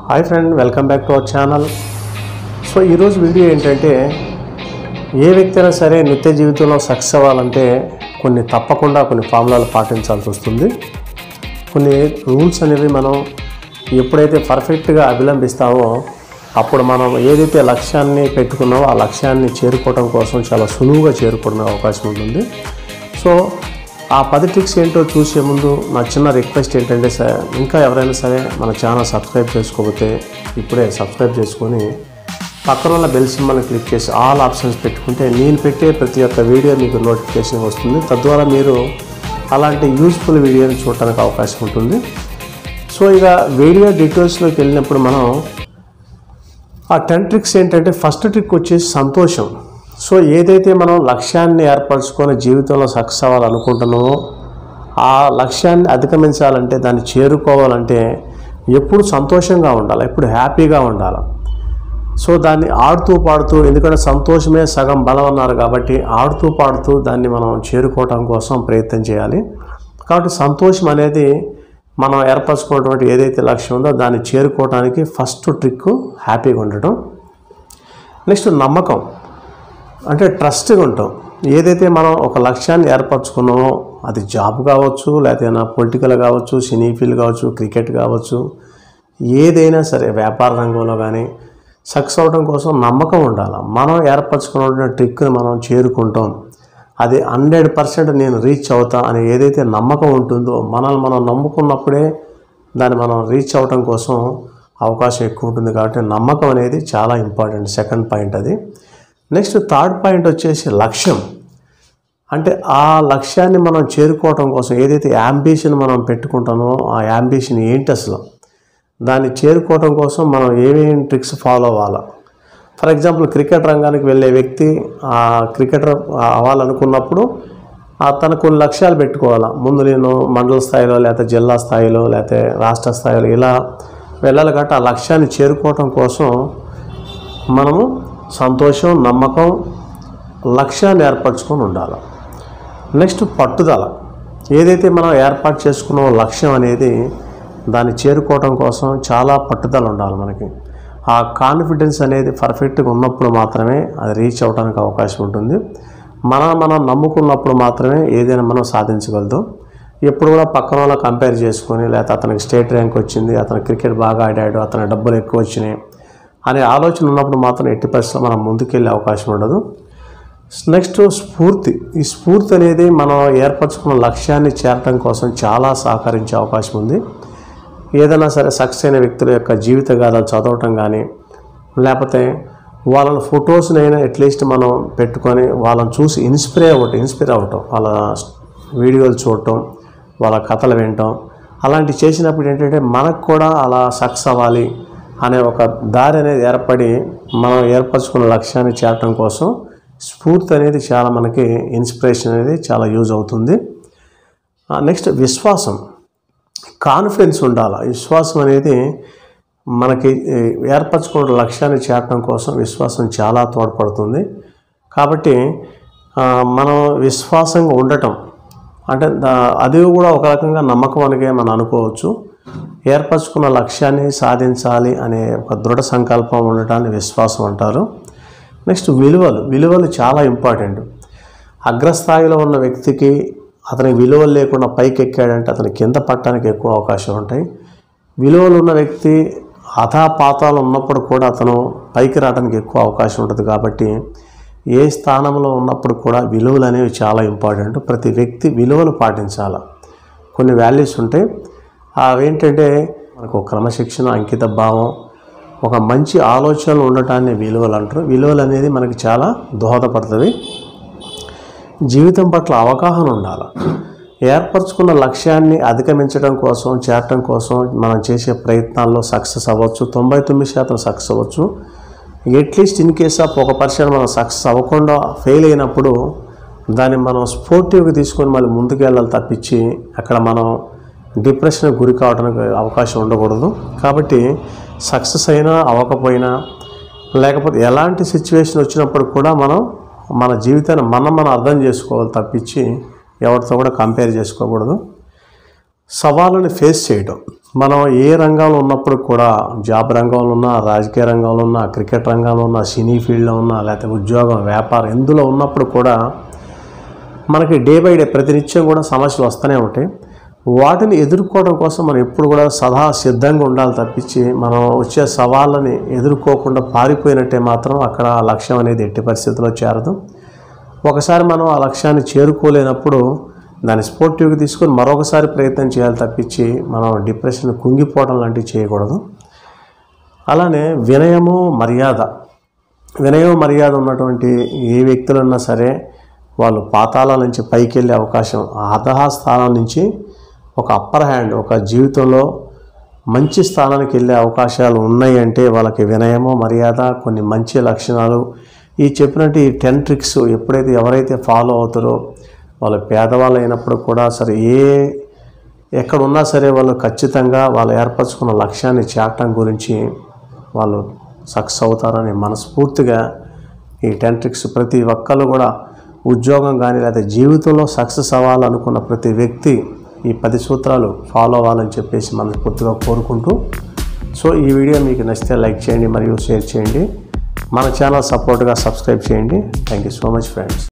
hi friend welcome back to our channel so ఈరోజు వీడియో ఏంటంటే ఏ వ్యక్తి అయినా సరే నిత్య జీవితంలో సక్సెస్ అవ్వాలంటే కొన్ని తప్పకుండా కొన్ని ఫార్ములాలు పాటించాల్సి వస్తుంది కొన్ని రూల్స్ అనేవి మనం ఎప్పుడైతే పర్ఫెక్ట్గా అభిలంబిస్తామో అప్పుడు మనం ఏదైతే లక్ష్యాన్ని పెట్టుకున్నామో ఆ లక్ష్యాన్ని చేరుకోవడం కోసం చాలా సులువుగా చేరుకోవడం అవకాశం ఉంటుంది సో ఆ పది ట్రిక్స్ ఏంటో చూసే ముందు నా చిన్న రిక్వెస్ట్ ఏంటంటే సార్ ఇంకా ఎవరైనా సరే మన ఛానల్ సబ్స్క్రైబ్ చేసుకోకపోతే ఇప్పుడే సబ్స్క్రైబ్ చేసుకొని పక్కన ఉన్న బెల్ సింబల్ని క్లిక్ చేసి ఆల్ ఆప్షన్స్ పెట్టుకుంటే నేను పెట్టే ప్రతి ఒక్క వీడియో మీకు నోటిఫికేషన్ వస్తుంది తద్వారా మీరు అలాంటి యూస్ఫుల్ వీడియోని చూడటానికి అవకాశం ఉంటుంది సో ఇక వీడియో డీటెయిల్స్లోకి వెళ్ళినప్పుడు మనం ఆ టెన్ ట్రిక్స్ ఏంటంటే ఫస్ట్ ట్రిక్ వచ్చేసి సంతోషం సో ఏదైతే మనం లక్ష్యాన్ని ఏర్పరచుకొని జీవితంలో సక్సెస్ అవ్వాలనుకుంటున్నామో ఆ లక్ష్యాన్ని అధిగమించాలంటే దాన్ని చేరుకోవాలంటే ఎప్పుడు సంతోషంగా ఉండాలి ఎప్పుడు హ్యాపీగా ఉండాలి సో దాన్ని ఆడుతూ పాడుతూ ఎందుకంటే సంతోషమే సగం బలం అన్నారు కాబట్టి ఆడుతూ పాడుతూ దాన్ని మనం చేరుకోవటం కోసం ప్రయత్నం చేయాలి కాబట్టి సంతోషం అనేది మనం ఏర్పరచుకున్నటువంటి ఏదైతే లక్ష్యం ఉందో దాన్ని చేరుకోవడానికి ఫస్ట్ ట్రిక్ హ్యాపీగా ఉండటం నెక్స్ట్ నమ్మకం అంటే ట్రస్ట్గా ఉంటాం ఏదైతే మనం ఒక లక్ష్యాన్ని ఏర్పరచుకున్నామో అది జాబ్ కావచ్చు లేకపోతే పొలిటికల్ కావచ్చు సినీ ఫీల్డ్ కావచ్చు క్రికెట్ కావచ్చు ఏదైనా సరే వ్యాపార రంగంలో కానీ సక్సెస్ అవడం కోసం నమ్మకం ఉండాలి మనం ఏర్పరచుకున్న ట్రిక్ని మనం చేరుకుంటాం అది హండ్రెడ్ పర్సెంట్ నేను రీచ్ అవుతా అని ఏదైతే నమ్మకం ఉంటుందో మనల్ని మనం నమ్ముకున్నప్పుడే దాన్ని మనం రీచ్ అవడం కోసం అవకాశం ఎక్కువ ఉంటుంది కాబట్టి నమ్మకం అనేది చాలా ఇంపార్టెంట్ సెకండ్ పాయింట్ అది నెక్స్ట్ థర్డ్ పాయింట్ వచ్చేసి లక్ష్యం అంటే ఆ లక్ష్యాన్ని మనం చేరుకోవటం కోసం ఏదైతే యాంబిషన్ మనం పెట్టుకుంటామో ఆ యాంబిషన్ ఏంటి అసలు దాన్ని చేరుకోవటం కోసం మనం ఏమేమి ట్రిక్స్ ఫాలో అవ్వాలా ఫర్ ఎగ్జాంపుల్ క్రికెట్ రంగానికి వెళ్ళే వ్యక్తి ఆ క్రికెటర్ అవ్వాలనుకున్నప్పుడు ఆ తన కొన్ని లక్ష్యాలు పెట్టుకోవాలా ముందు నేను మండల స్థాయిలో లేకపోతే జిల్లా స్థాయిలో లేకపోతే రాష్ట్ర స్థాయిలో ఇలా వెళ్ళాలి కాబట్టి ఆ లక్ష్యాన్ని చేరుకోవటం కోసం మనము సంతోషం నమ్మకం లక్ష్యాన్ని ఏర్పరచుకొని ఉండాలి నెక్స్ట్ పట్టుదల ఏదైతే మనం ఏర్పాటు చేసుకున్న లక్ష్యం అనేది దాన్ని చేరుకోవడం కోసం చాలా పట్టుదల ఉండాలి మనకి ఆ కాన్ఫిడెన్స్ అనేది పర్ఫెక్ట్గా ఉన్నప్పుడు మాత్రమే అది రీచ్ అవ్వడానికి అవకాశం ఉంటుంది మనం మనం నమ్ముకున్నప్పుడు మాత్రమే ఏదైనా మనం సాధించగలుగుతాం ఎప్పుడు కూడా పక్కన వాళ్ళ కంపేర్ చేసుకొని లేకపోతే అతనికి స్టేట్ ర్యాంక్ వచ్చింది అతను క్రికెట్ బాగా ఆడాడు అతని డబ్బులు ఎక్కువ వచ్చినాయి అనే ఆలోచన ఉన్నప్పుడు మాత్రం ఎట్టి పరిస్థితుల్లో మనం ముందుకెళ్ళే అవకాశం ఉండదు నెక్స్ట్ స్ఫూర్తి ఈ స్ఫూర్తి అనేది మనం ఏర్పరచుకున్న లక్ష్యాన్ని చేరటం కోసం చాలా సహకరించే అవకాశం ఉంది ఏదైనా సరే సక్సెస్ అయిన వ్యక్తుల యొక్క జీవిత గాథలు చదవటం కానీ లేకపోతే వాళ్ళ ఫొటోస్నైనా అట్లీస్ట్ మనం పెట్టుకొని వాళ్ళని చూసి ఇన్స్పైర్ అవ్వటం ఇన్స్పైర్ అవ్వటం వాళ్ళ వీడియోలు చూడటం వాళ్ళ కథలు వినటం అలాంటివి చేసినప్పుడు ఏంటంటే మనకు కూడా అలా సక్సెస్ అవ్వాలి అనే ఒక దారి అనేది ఏర్పడి మనం ఏర్పరచుకున్న లక్ష్యాన్ని చేరటం కోసం స్ఫూర్తి అనేది చాలా మనకి ఇన్స్పిరేషన్ అనేది చాలా యూజ్ అవుతుంది నెక్స్ట్ విశ్వాసం కాన్ఫిడెన్స్ ఉండాలి విశ్వాసం అనేది మనకి ఈ, ఏర్పరచుకున్న లక్ష్యాన్ని చేరటం కోసం విశ్వాసం చాలా తోడ్పడుతుంది కాబట్టి ఆ, మనం విశ్వాసంగా ఉండటం అంటే దా- అది కూడా ఒక రకంగా నమ్మకం అనగే మనం అనుకోవచ్చు ఏర్పరచుకున్న లక్ష్యాన్ని సాధించాలి అనే ఒక దృఢ సంకల్పం ఉండటాన్ని విశ్వాసం అంటారు నెక్స్ట్ విలువలు విలువలు చాలా ఇంపార్టెంట్ అగ్రస్థాయిలో ఉన్న వ్యక్తికి అతనికి విలువలు లేకుండా పైకి ఎక్కాడంటే అతని కింద పట్టడానికి ఎక్కువ అవకాశం ఉంటాయి విలువలు ఉన్న వ్యక్తి అథాపాతాలు ఉన్నప్పుడు కూడా అతను పైకి రావడానికి ఎక్కువ అవకాశం ఉంటుంది కాబట్టి ఏ స్థానంలో ఉన్నప్పుడు కూడా విలువలు అనేవి చాలా ఇంపార్టెంట్ ప్రతి వ్యక్తి విలువలు పాటించాలి కొన్ని వాల్యూస్ ఉంటాయి అవేంటంటే మనకు ఒక క్రమశిక్షణ అంకిత భావం ఒక మంచి ఆలోచనలు ఉండటాన్ని విలువలు అంటారు విలువలు అనేది మనకి చాలా దోహదపడుతుంది జీవితం పట్ల అవగాహన ఉండాలి ఏర్పరచుకున్న లక్ష్యాన్ని అధిగమించడం కోసం చేరటం కోసం మనం చేసే ప్రయత్నాల్లో సక్సెస్ అవ్వచ్చు తొంభై తొమ్మిది శాతం సక్సెస్ అవ్వచ్చు ఎట్లీస్ట్ ఇన్ కేస్ ఆఫ్ ఒక పర్సెంట్ మనం సక్సెస్ అవ్వకుండా ఫెయిల్ అయినప్పుడు దాన్ని మనం స్పోర్టివ్గా తీసుకొని మళ్ళీ ముందుకెళ్ళాలి తప్పించి అక్కడ మనం డిప్రెషన్కి గురి కావడానికి అవకాశం ఉండకూడదు కాబట్టి సక్సెస్ అయినా అవ్వకపోయినా లేకపోతే ఎలాంటి సిచ్యువేషన్ వచ్చినప్పుడు కూడా మనం మన జీవితాన్ని మనం మనం అర్థం చేసుకోవాలి తప్పించి ఎవరితో కూడా కంపేర్ చేసుకోకూడదు సవాళ్ళని ఫేస్ చేయడం మనం ఏ రంగంలో ఉన్నప్పుడు కూడా జాబ్ రంగంలో ఉన్నా రాజకీయ రంగంలో ఉన్నా క్రికెట్ రంగంలో ఉన్నా సినీ ఫీల్డ్లో ఉన్నా లేకపోతే ఉద్యోగం వ్యాపారం ఎందులో ఉన్నప్పుడు కూడా మనకి డే బై డే ప్రతినిత్యం కూడా సమస్యలు వస్తూనే ఉంటాయి వాటిని ఎదుర్కోవడం కోసం మనం ఎప్పుడు కూడా సదా సిద్ధంగా ఉండాలి తప్పించి మనం వచ్చే సవాళ్ళని ఎదుర్కోకుండా పారిపోయినట్టే మాత్రం అక్కడ ఆ లక్ష్యం అనేది ఎట్టి పరిస్థితిలో చేరదు ఒకసారి మనం ఆ లక్ష్యాన్ని చేరుకోలేనప్పుడు దాన్ని స్పోర్టివ్గా తీసుకొని మరొకసారి ప్రయత్నం చేయాలి తప్పించి మనం డిప్రెషన్ కుంగిపోవడం లాంటివి చేయకూడదు అలానే వినయము మర్యాద వినయం మర్యాద ఉన్నటువంటి ఏ వ్యక్తులన్నా సరే వాళ్ళు పాతాళ నుంచి పైకి వెళ్ళే అవకాశం ఆ అధహ స్థానం నుంచి ఒక అప్పర్ హ్యాండ్ ఒక జీవితంలో మంచి స్థానానికి వెళ్ళే అవకాశాలు ఉన్నాయి అంటే వాళ్ళకి వినయము మర్యాద కొన్ని మంచి లక్షణాలు ఈ చెప్పినట్టు ఈ టెన్ ట్రిక్స్ ఎప్పుడైతే ఎవరైతే ఫాలో అవుతారో వాళ్ళు పేదవాళ్ళు అయినప్పుడు కూడా సరే ఏ ఎక్కడ ఉన్నా సరే వాళ్ళు ఖచ్చితంగా వాళ్ళు ఏర్పరచుకున్న లక్ష్యాన్ని చేరటం గురించి వాళ్ళు సక్సెస్ అవుతారని మనస్ఫూర్తిగా ఈ టెన్ ట్రిక్స్ ప్రతి ఒక్కళ్ళు కూడా ఉద్యోగం కానీ లేదా జీవితంలో సక్సెస్ అవ్వాలనుకున్న ప్రతి వ్యక్తి ఈ పది సూత్రాలు ఫాలో అవ్వాలని చెప్పేసి మనస్ఫూర్తిగా కోరుకుంటూ సో ఈ వీడియో మీకు నచ్చితే లైక్ చేయండి మరియు షేర్ చేయండి మన ఛానల్ సపోర్ట్గా సబ్స్క్రైబ్ చేయండి thank you so much friends